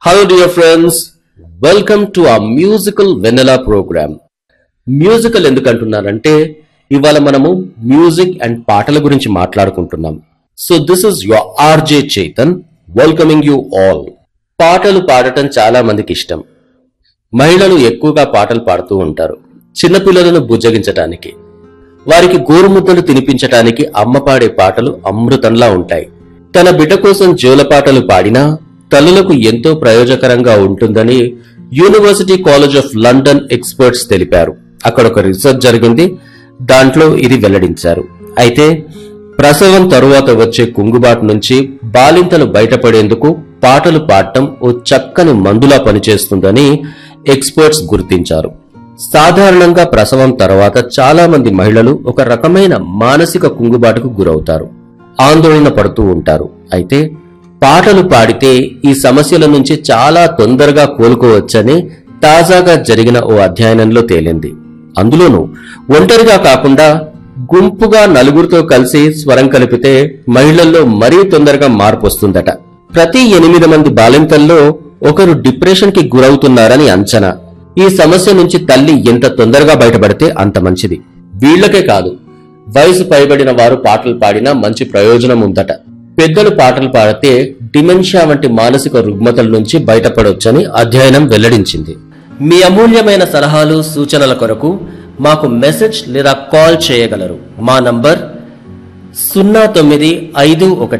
Hello dear friends, welcome to our musical vanilla program. Musical ఎందుకు అంటున్నానంటే ఇవాళ మనము మ్యూజిక్ అండ్ పాటల గురించి మాట్లాడుకుంటున్నాం so this is your RJ Chetan welcoming you all పాటలు పాడటం చాలా మందికి ఇష్టం మహిళలు ఎక్కువగా పాటలు పాడుతూ ఉంటారు చిన్నపిల్లలను బుజ్జగించటానికి వారికి గోరుముద్దలు తినిపించటానికి అమ్మ పాడే పాటలు అమృతంలా ఉంటాయి తన బిడ్డ కోసం జోల పాటలు పాడినా తల్లులకు ఎంతో ప్రయోజకరంగా ఉంటుందని university college of London experts తెలిపారు అక్కడ ఒక రీసెర్చ్ జరిగింది దాంట్లో ఇది వెల్లడించారు అయితే ప్రసవం తరువాత వచ్చే కుంగుబాటు నుంచి బాలింతలు బయటపడేందుకు పాటలు పాడటం ఓ చక్కని మందులా పనిచేస్తుందని ఎక్స్పర్ట్స్ గుర్తించారు సాధారణంగా ప్రసవం తర్వాత చాలా మంది మహిళలు ఒక రకమైన మానసిక కుంగుబాటుకు గురవుతారు ఆందోళన పడుతూ ఉంటారు అయితే పాటలు పాడితే ఈ సమస్యల నుంచి చాలా తొందరగా కోలుకోవచ్చని తాజాగా జరిగిన ఓ అధ్యయనంలో తేలింది అందులోనూ ఒంటరిగా కాకుండా గుంపుగా నలుగురితో కలిసి స్వరం కలిపితే మహిళల్లో మరీ తొందరగా మార్పు వస్తుందట ప్రతి ఎనిమిది మంది బాలింతల్లో ఒకరు డిప్రెషన్ కి గురవుతున్నారని అంచనా ఈ సమస్య నుంచి తల్లి ఎంత తొందరగా బయటపడితే అంత మంచిది వీళ్లకే కాదు వయసు పైబడిన వారు పాటలు పాడినా మంచి ప్రయోజనం ఉందట పెద్దలు పాటలు పాడితే డిమెన్షియా వంటి మానసిక రుగ్మతల నుంచి బయటపడొచ్చని అధ్యయనం వెల్లడించింది మీ అమూల్యమైన సలహాలు సూచనల కొరకు మాకు మెసేజ్ లేదా కాల్ చేయగలరు మా నంబర్ సున్నా తొమ్మిది ఐదు ఒకటి